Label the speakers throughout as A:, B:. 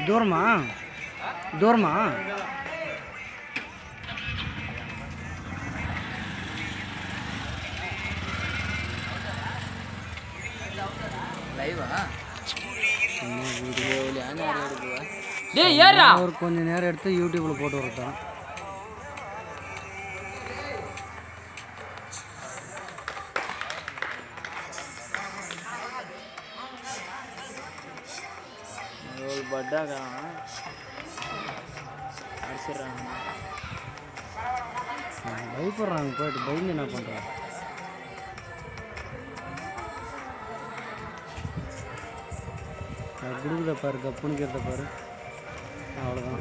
A: தூரமா தூரமா
B: லைவா வீடியோவில் யார் எடுக்குவா டேய் ஏறா
A: ஒரு கொஞ்ச நேரம் எடுத்து யூடியூப்ல போட்டு வரட்டும்
B: ஒரு பட்டாக்கா அடிச்சிடுறாங்க
A: பயப்படுறாங்க போயிட்டு பயந்து என்ன பண்றாங்க அது கொடுக்குத பாரு கப்புனிக்கிறத பாரு அவ்வளோதான்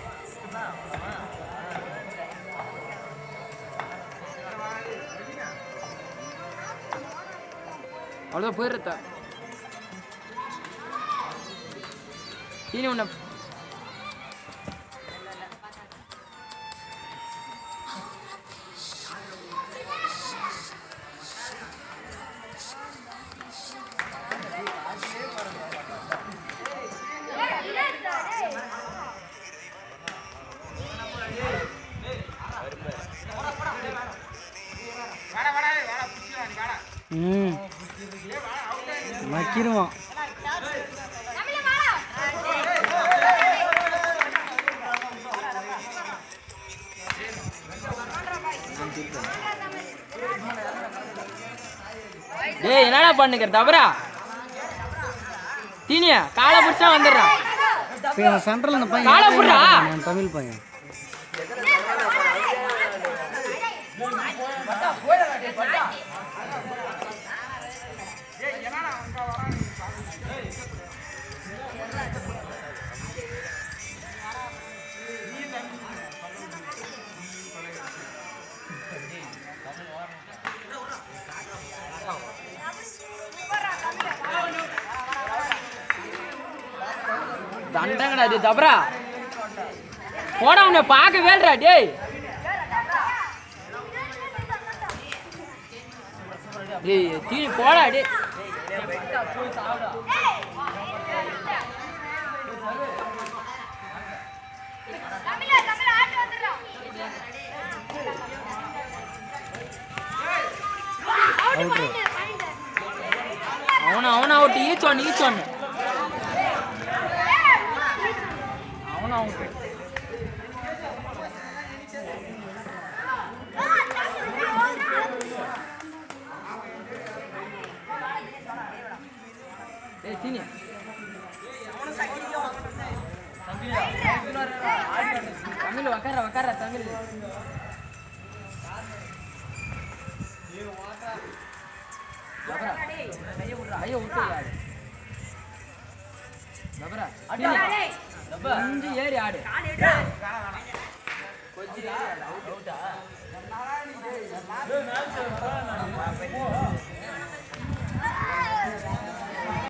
B: அவ்வளோதான் போயிடுறதா தீனி உன்னை
A: ம் நக்கிடுவான்
B: டேய் என்னடா பண்ணுக்கிற தவறா தீனியா காலை பிடிச்சா வந்துடுறான்
A: இப்போ என் சென்ட்ரல் இந்த பையன்
B: காலை
A: ஏன்
B: புடுறா.
A: மாட்டான் என் தமிழ் பையன்
B: தண்டங்கடா இது தவறா போடா உன்னை பார்க்க வேல்றா டேய் டேய் தீனி போடா டேய்
A: அவுட்ரு
B: அவன அவன out each one each one அவன அவுட் ஏய் தீனி தமிழ் உக்கார உக்கார தமிழ் ஜபரா கைய விட்டு ஆடு ஜபரா கொஞ்சம் ஏறி ஆடு கொஞ்சம் ஏறி ஆடு அவுட்டா